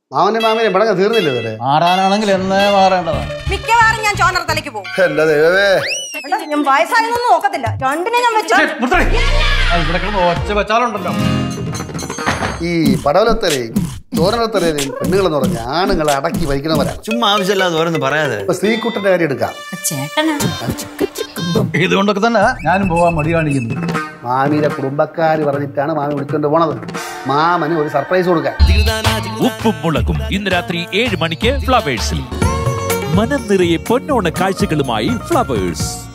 മാമനെ മാമിനെ ഇവിടെ തീർന്നില്ല ഇവരെ മാറാനാണെങ്കിൽ എന്നേ മാറേണ്ടതാണ് മിക്കവാറും ഞാൻ ചോനർ തലയ്ക്ക് പോകും എന്റെ ദൈവമേ എടാ, ഞാൻ വയസ്സായൊന്നും നോക്കത്തില്ല രണ്ടിനെ ഞാൻ വെച്ചു ഇവിടെ കിടന്ന് ഒച്ച വെച്ചാലുണ്ടല്ലോ ഈ പടവലത്തരെയും ചോരലത്തരെയും പെണ്ണുങ്ങളെന്ന് പറഞ്ഞ ആണുങ്ങളെ അടക്കി ഭരിക്കണവരാണ് ചുമ്മാ ആവശ്യമില്ലാതെ ഓരോന്ന് പറയാതെ ഇപ്പൊ സ്ത്രീക്കുട്ടന്റെ കാര്യം എടുക്കാം ഇതുകൊണ്ടൊക്കെ തന്നെ ഞാനും പോവാൻ മടി കാണിക്കുന്നു മാമിയുടെ കുടുംബക്കാർ പറഞ്ഞിട്ടാണ് മാമി വിളിച്ചുകൊണ്ട് പോണത് മാമന് ഒരു സർപ്രൈസ് കൊടുക്കാൻ ഉപ്പും മുളകും ഇന്ന് രാത്രി ഏഴ് മണിക്ക് ഫ്ലവേഴ്സിൽ മനം നിറയെ പൊന്നോണ കാഴ്ചകളുമായി ഫ്ലവേഴ്സ്